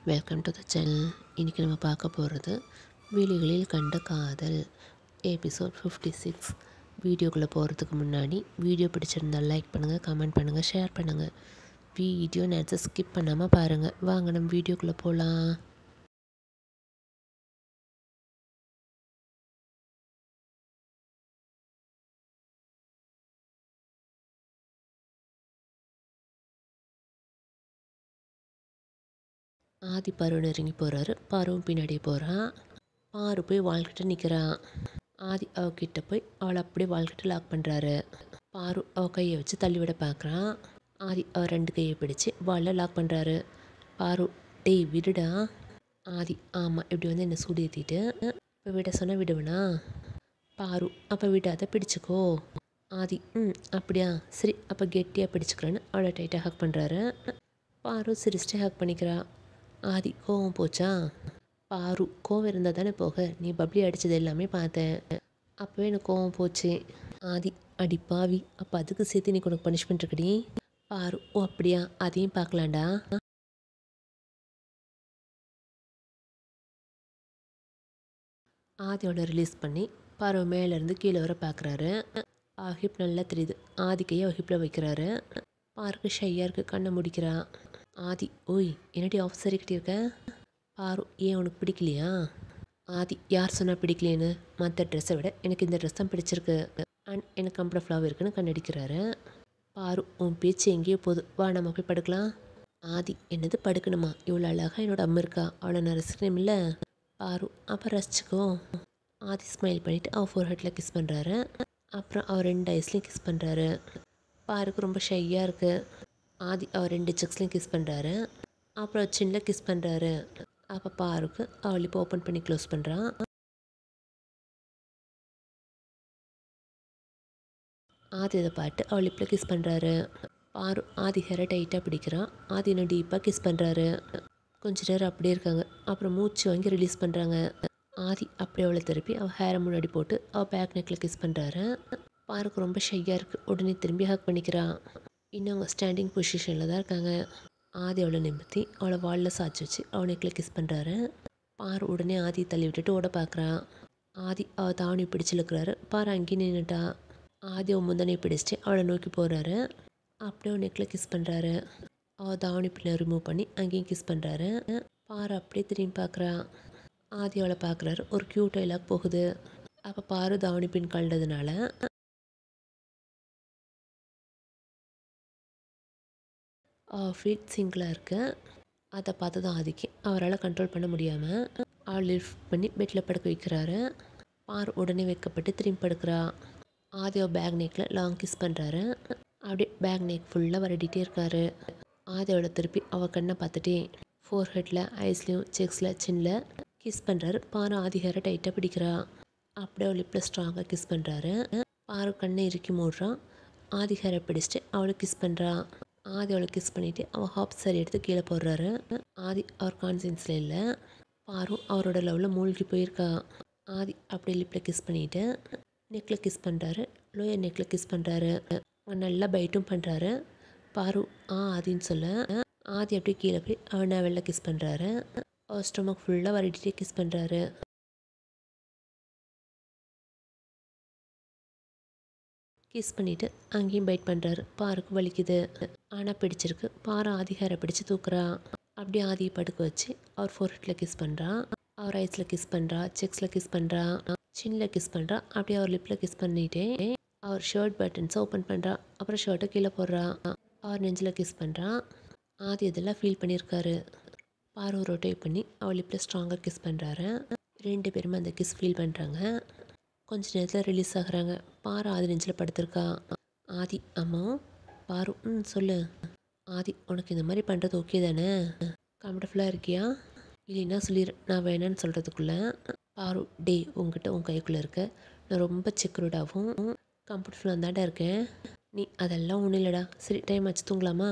Welcome to the channel இன்றைக்கி நம்ம பார்க்க போகிறது விழிகளில் கண்ட காதல் எபிசோட் ஃபிஃப்டி சிக்ஸ் வீடியோக்குள்ளே போகிறதுக்கு முன்னாடி வீடியோ பிடிச்சிருந்தால் லைக் பண்ணுங்கள் கமெண்ட் பண்ணுங்கள் ஷேர் பண்ணுங்கள் வீடியோ நேரத்தை ஸ்கிப் பண்ணாமல் பாருங்கள் வாங்க நம்ம வீடியோக்குள்ளே போகலாம் ஆதி பரு நெருங்கி போகிறாரு பருவும் பின்னாடியே போகிறான் பாரு போய் வாழ்கிட்ட நிற்கிறான் ஆதி அவகிட்ட போய் அவளை அப்படியே வாழ்கிட்ட லாக் பண்ணுறாரு பாரு அவ கையை வச்சு தள்ளிவிட பார்க்குறான் ஆதி அவ ரெண்டு கையை பிடிச்சு வாளில் லாக் பண்ணுறாரு பாரு டேய் விடுடா ஆதி ஆமாம் இப்படி வந்து என்னை சூடு ஏற்றிட்டு இப்போ விட சொன்னால் விடுவேனா பாரு அப்போ விடாத பிடிச்சிக்கோ ஆதி ம் அப்படியா சரி அப்போ கெட்டியாக பிடிச்சிக்கிறேன்னு அவளை டைட்டாக ஹக் பண்ணுறாரு பாரு சிரிச்சிட்டு ஹக் பண்ணிக்கிறா ஆதி கோவம் போச்சா பாரு கோவம் இருந்தால் தானே போக நீ பப்ளி அடித்தது எல்லாமே பார்த்தேன் அப்போவே எனக்கு கோவம் போச்சு ஆதி அடி பாவி அப்போ அதுக்கு சேர்த்து நீ உனக்கு பனிஷ்மெண்ட் இருக்குடி பாரு ஓ அப்படியா அதையும் பார்க்கலாம்டா ஆதியோட ரிலீஸ் பண்ணி பாரு மேலேருந்து கீழே வர பார்க்குறாரு ஹிப் நல்லா தெரியுது ஆதி கையை ஹிப்பில் வைக்கிறாரு பாருக்கு ஷையாக இருக்குது கண்ணை முடிக்கிறா ஆதி ஓய் என்னடி ஆஃபீஸர் கிட்டே இருக்க பாரு ஏன் உனக்கு பிடிக்கலையா ஆதி யார் சொன்னால் பிடிக்கலையேன்னு மற்ற ட்ரெஸ்ஸை விட எனக்கு இந்த ட்ரெஸ் தான் பிடிச்சிருக்கு அண்ட் எனக்கு கம்ஃபர்டபுளாகவும் இருக்குன்னு கண்ணடிக்கிறாரு பாரு உன் பேச்சு எங்கேயோ போகுது வா நம்ம போய் படுக்கலாம் ஆதி என்னது படுக்கணுமா இவ்வளோ அழகாக என்னோட அம்மா இருக்கா அவளை நான் ரசிக்கணும் இல்லை பாரு அப்போ ரசிச்சுக்கோ ஆதி ஸ்மைல் பண்ணிவிட்டு அவள் ஃபோர் ஹெட்டில் கிஸ் பண்ணுறாரு அப்புறம் அவர் ரெண்டு ஐஸ்லேயும் கிஸ் பண்ணுறாரு பாருக்கு ரொம்ப ஷையாக இருக்குது ஆதி அவர் ரெண்டு செக்ஸ்லையும் கிஸ் பண்ணுறாரு அப்புறம் சின்ன கிஸ் பண்ணுறாரு அப்போ பாருக்கு அவள் இப்போ ஓப்பன் பண்ணி க்ளோஸ் பண்ணுறான் ஆதி இதை பாட்டு அவள் இப்போ கிஸ் பண்ணுறாரு பாரு ஆதி ஹேரை டைட்டாக பிடிக்கிறான் ஆதி இன்னும் டீப்பாக கிஸ் பண்ணுறாரு கொஞ்ச நேரம் அப்படியே இருக்காங்க அப்புறம் மூச்சு வாங்கி ரிலீஸ் பண்ணுறாங்க ஆதி அப்படியே அவளை திருப்பி அவள் ஹேரை முன்னாடி போட்டு அவள் பேக் நெக்கில் கிஸ் பண்ணுறாரு பாருக்கு ரொம்ப ஷையாக இருக்குது உடனே திரும்பி ஹக் பண்ணிக்கிறான் இன்னும் அவங்க ஸ்டாண்டிங் பொசிஷனில் தான் இருக்காங்க ஆதி அவளை நிமித்தி அவளை வாலில் சாய்ச்சி வச்சு அவள் நெக்கில் கிஸ் பண்ணுறாரு பாரு உடனே ஆதி தள்ளி விட்டுட்டு ஓட பார்க்குறான் ஆதி அவள் தாவணி பிடிச்சிருக்கிறாரு பாரு அங்கேயே நின்றுட்டா ஆதி அவன் முந்தனை பிடிச்சிட்டு அவளை நோக்கி போகிறாரு அப்படியே அவன் நெக்கில் கிஸ் பண்ணுறாரு அவள் தாவணி பின்ன ரிமூவ் பண்ணி அங்கேயும் கிஸ் பண்ணுறாரு பாரு அப்படியே திரும்பி பார்க்குறா ஆதி அவளை பார்க்குறாரு ஒரு க்யூட் டைலாக் போகுது அப்போ பாரு தாவணி பின் கழண்டதுனால ஃபீட் சிங்கிளாக இருக்கு அதை பார்த்து தான் ஆதிக்கு அவரால் கண்ட்ரோல் பண்ண முடியாமல் ஆள் லிஃப்ட் பண்ணி பெட்டில் படுக்க வைக்கிறாரு பார் உடனே வைக்கப்பட்டு திரும்பி படுக்கிறா ஆதி அவள் பேக் நெக்கில் லாங் கிஸ் பண்ணுறாரு அப்படியே பேக் நெக் ஃபுல்லாக வரடிட்டே இருக்காரு ஆதியோட திருப்பி அவள் கண்ணை பார்த்துட்டே ஃபோர் ஹெட்டில் ஐஸ்லேயும் செக்ஸில் சின்னில் கிஸ் பண்ணுறாரு பாரு ஆதி ஹேரை டைட்டாக பிடிக்கிறா அப்படியே அவள் லிப்பில் ஸ்ட்ராங்காக கிஸ் பண்ணுறாரு பாரு கண்ணை இறுக்கி மூடுறான் ஆதி ஹேரை பிடிச்சிட்டு அவளை கிஸ் பண்ணுறா ஆதி அவளை கிஸ் பண்ணிவிட்டு அவள் ஹாப் சாரி எடுத்து கீழே போடுறாரு ஆதி அவர் கான்சியன்ஸில் இல்லை பாரு அவரோட லவ்வில் மூழ்கி போயிருக்கா ஆதி அப்படியே லிப்பில் கிஸ் பண்ணிவிட்டு நெக்கில் கிஸ் பண்ணுறாரு லோயர் நெக்கில் கிஸ் பண்ணுறாரு நல்லா பைட்டும் பண்ணுறாரு பாரு ஆ ஆதின்னு சொல்ல ஆதி அப்படியே கீழே போய் அவனை வெளில கிஸ் பண்ணுறாரு அவர் ஸ்டொமக் ஃபுல்லாக வரட்டிட்டே கிஸ் பண்ணுறாரு கிஸ் பண்ணிவிட்டு அங்கேயும் பைட் பண்ணுறாரு பாருக்கு வலிக்குது ஆனால் பிடிச்சிருக்கு பாரு ஆதிகாரை பிடிச்சி தூக்குறா அப்படியே ஆதியை படுக்க வச்சு அவர் ஃபோர் ஹெட்டில் கிஸ் பண்ணுறான் அவர் ஐஸில் கிஸ் பண்ணுறா செக்ஸில் கிஸ் பண்ணுறா சின்னில் கிஸ் பண்ணுறா அப்படியே அவர் லிப்பில் கிஸ் பண்ணிட்டே அவர் ஷர்ட் பட்டன்ஸை ஓப்பன் பண்ணுறா அப்புறம் ஷர்ட்டை கீழே போடுறா அவர் நெஞ்சில் கிஸ் பண்ணுறான் ஆதி இதெல்லாம் ஃபீல் பண்ணியிருக்காரு பாரு ரொட்டேட் பண்ணி அவள் லிப்பில் ஸ்ட்ராங்காக கிஸ் பண்ணுறாரு ரெண்டு பேருமே அந்த கிஸ் ஃபீல் பண்ணுறாங்க கொஞ்ச நேரத்தில் ரிலீஸ் ஆகுறாங்க பாரு ஆதி நெஞ்சில் படுத்திருக்கா ஆதி அம்மா பாரு ம் சொல்லு ஆதி உனக்கு இந்த மாதிரி பண்ணுறது ஓகே தானே கம்ஃபர்டபுளாக இருக்கியா இல்லைன்னா சொல்லிடு நான் வேணான்னு சொல்கிறதுக்குள்ளே பாரு டே உங்ககிட்ட உன் கைக்குள்ளே இருக்க நான் ரொம்ப செக்யூர்டாகவும் கம்ஃபர்டபுளாக தான்டா இருக்கேன் நீ அதெல்லாம் ஒன்றும் இல்லைடா சரி டைம் ஆச்சு தூங்கலாமா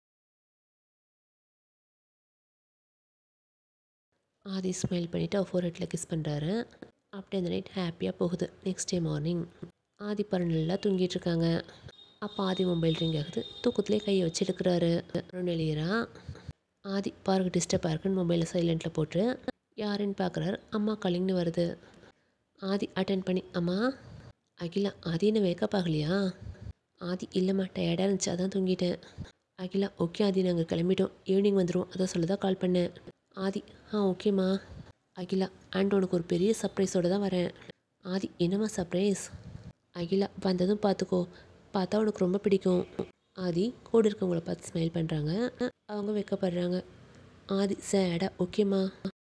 ஆதி ஸ்மைல் பண்ணிவிட்டு அவர் ஃபோர் ஹெட்டில் கிஸ் பண்ணுறாரு அப்படியே அந்த நைட் ஹாப்பியாக போகுது நெக்ஸ்ட் டே மார்னிங் ஆதி பாரு நல்லா தூங்கிட்டு இருக்காங்க அப்போ ஆதி மொபைல் ரிங் ஆகுது தூக்கத்துலேயே கையை வச்சு எடுக்கிறாரு நெளியரா ஆதி பாருக்கு டிஸ்டர்பாக இருக்குன்னு மொபைலை சைலண்ட்டில் போட்டு யாருன்னு பார்க்குறாரு அம்மா காலிங்னு வருது ஆதி அட்டன் பண்ணி அம்மா அகிலா ஆதி என்ன வேக்கப் ஆகலையா ஆதி இல்லைம்மா டயர்டாக இருந்துச்சு அதான் தூங்கிட்டேன் அகிலா ஓகே ஆதி நாங்கள் கிளம்பிட்டோம் ஈவினிங் வந்துடும் அதான் சொல்ல தான் கால் பண்ணேன் ஆதி ஆ ஓகேம்மா அகிலா அண்ட் உனக்கு ஒரு பெரிய சர்ப்ரைஸோடு தான் வரேன் ஆதி என்னம்மா சர்ப்ரைஸ் அகிலா வந்ததும் பார்த்துக்கோ பார்த்தா உனக்கு ரொம்ப பிடிக்கும் ஆதி கூட இருக்கவங்கள பார்த்து ஸ்மைல் பண்ணுறாங்க அவங்க வெக்கப்படுறாங்க ஆதி சேடா ஓகேம்மா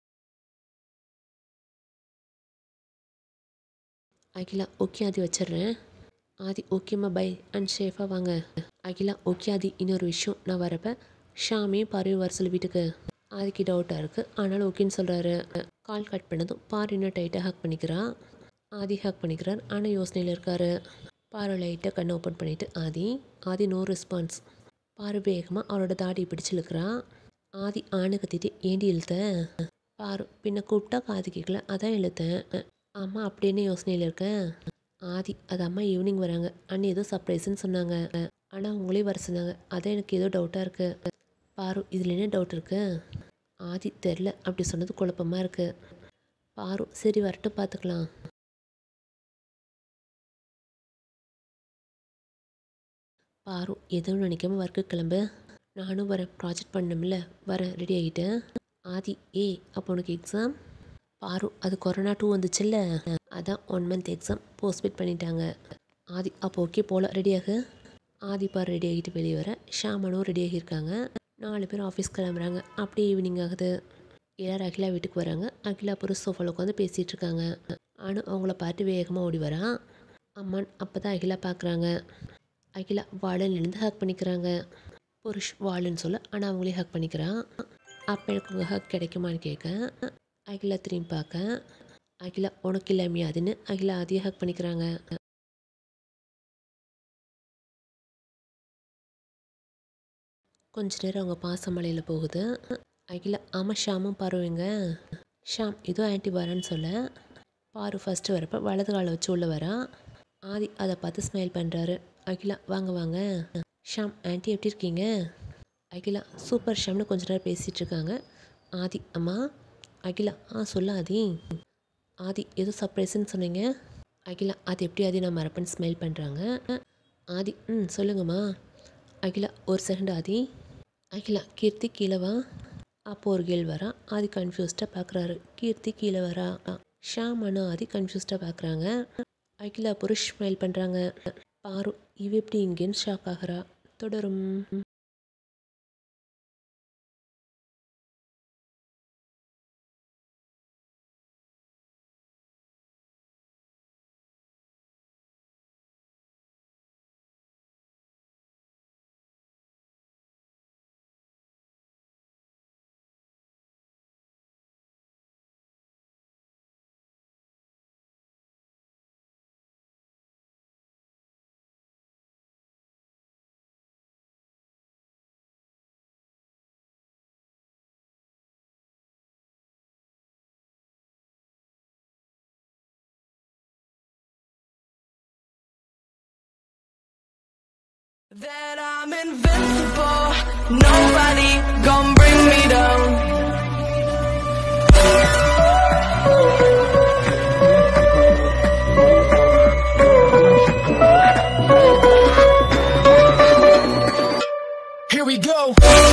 அகிலா ஓகே ஆதி வச்சிடுறேன் ஆதி ஓகேம்மா பை அண்ட் சேஃபாக வாங்க அகிலா ஓகே ஆதி இன்னொரு விஷயம் நான் வரப்ப ஷாமியும் பார்வையும் வர சொல்லி வீட்டுக்கு ஆதிக்கு டவுட்டாக இருக்குது ஆனாலும் ஓகேன்னு சொல்கிறாரு கால் கட் பண்ணதும் பாரு இன்னும் டைட்டாக ஹக் பண்ணிக்கிறான் ஆதி ஹக் பண்ணிக்கிறார் ஆனால் யோசனையில் இருக்காரு பாரு லைட்டாக கண்ணை ஓப்பன் பண்ணிவிட்டு ஆதி ஆதி நோ ரெஸ்பான்ஸ் பாரு வேகமாக அவரோட தாடியை பிடிச்சு இழுக்கிறான் ஆதி ஆணு கத்திட்டு ஏண்டி இழுத்த பாரு பின்ன கூப்பிட்டா காது கேட்கல அதான் இழுத்தேன் அம்மா அப்படின்னு யோசனையில் இருக்கேன் ஆதி அது அம்மா ஈவினிங் வராங்க அண்ணி ஏதோ சர்ப்ரைஸ்ன்னு சொன்னாங்க ஆனால் அவங்களே வர சொன்னாங்க அதான் எனக்கு ஏதோ டவுட்டாக இருக்குது பாரு இதில் என்ன டவுட் இருக்கு ஆதி தெரில அப்படி சொன்னது குழப்பமாக இருக்குது பாரு சரி வரட்டும் பார்த்துக்கலாம் பாரு எதுவும் நினைக்காம ஒர்க்கு கிளம்பு நானும் வரேன் ப்ராஜெக்ட் பண்ணணும்ல வரேன் ரெடி ஆகிட்டேன் ஆதி ஏ அப்போ உனக்கு எக்ஸாம் பாரு அது கொரோனா டூ வந்துச்சுல்ல அதான் ஒன் மந்த் எக்ஸாம் போஸ்ட்பேட் பண்ணிட்டாங்க ஆதி அப்போ ஓகே போல ரெடியாகு ஆதி பார் ரெடி ஆகிட்டு வெளியே வர ஷாமனும் ரெடி ஆகியிருக்காங்க நாலு பேர் ஆஃபீஸ் கிளம்புறாங்க அப்படியே ஈவினிங் ஆகுது எல்லாரும் அகிலா வீட்டுக்கு வராங்க அகிலா அப்புறம் சோஃபாவில் உட்காந்து பேசிகிட்டு இருக்காங்க ஆனால் அவங்கள பார்த்து வேகமாக ஓடி வரான் அம்மான் அப்போ தான் அகிலா பார்க்குறாங்க அகிலா வாழன்லேருந்து ஹக் பண்ணிக்கிறாங்க புருஷ் வாழுன்னு சொல்ல ஆனால் அவங்களே ஹக் பண்ணிக்கிறான் அப்போ எனக்கு உங்கள் ஹக் கிடைக்குமான்னு கேட்க அகிலா திரும்பி பார்க்க அகிலா உனக்கு இல்லாமையா அதுன்னு அகிலா அதையே ஹக் பண்ணிக்கிறாங்க கொஞ்ச நேரம் அவங்க பாசமலையில் போகுது அகிலா ஆமாம் ஷாமும் பாருவீங்க ஷாம் இதோ ஆன்ட்டி வரேன்னு சொல்ல பாரு ஃபஸ்ட்டு வரப்போ வலது காலை வச்சு உள்ளே வரா ஆதி அதை பார்த்து ஸ்மைல் பண்ணுறாரு அகிலா வாங்க வாங்க ஷாம் ஆன்ட்டி எப்படி இருக்கீங்க அகிலா சூப்பர் ஷாம்னு கொஞ்ச நேரம் பேசிகிட்டு இருக்காங்க ஆதி அம்மா அகிலா ஆ சொல்ல ஆதி ஆதி ஏதோ சர்ப்ரைஸ்ன்னு சொன்னீங்க அகிலா அது எப்படி ஆதி நான் மறப்பேன்னு ஸ்மைல் பண்ணுறாங்க ஆதி ம் சொல்லுங்கம்மா அகிலா ஒரு செகண்ட் ஆதி அகிலா கீர்த்தி கீழே வா அப்போ ஒரு கேள் வரா ஆதி கன்ஃபியூஸ்டாக பார்க்குறாரு கீர்த்தி கீழே வரா ஷாம் அண்ணா ஆதி கன்ஃபியூஸ்டாக பார்க்குறாங்க அகிலா புருஷ் ஸ்மைல் பண்ணுறாங்க பாரு இவ எப்படி இங்கேன்னு ஷாக் ஆகிறா தொடரும் That I'm invincible, nobody gon' bring me down. Here we go.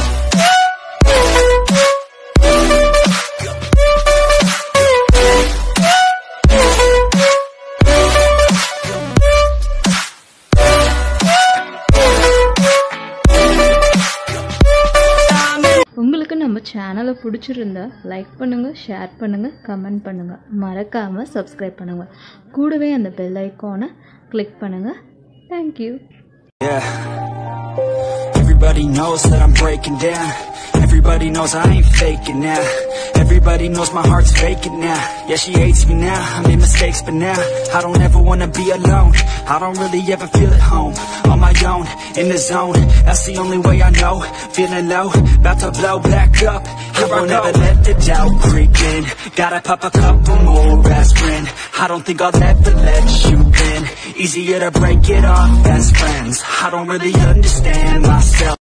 உங்களுக்கு நம்ம சேனலை பிடிச்சிருந்தா லைக் பண்ணுங்கள் ஷேர் பண்ணுங்கள் கமெண்ட் பண்ணுங்கள் மறக்காமல் சப்ஸ்கிரைப் பண்ணுங்கள் கூடவே அந்த பெல் ஐக்கானை கிளிக் பண்ணுங்கள் thank you Yeah. Everybody knows that I'm breaking down. Everybody knows I ain't faking now. Everybody knows my heart's faking now. Yeah, she hates me now. I made mistakes, but now I don't ever wanna be alone. I don't really ever feel at home. On my own, in the zone. That's the only way I know. Feeling low, about to blow back up. Here I will never let the doubt creep in. Gotta pop a couple more aspirin. I don't think I'll ever let you in. Easier to break it off best friends. I don't really understand myself.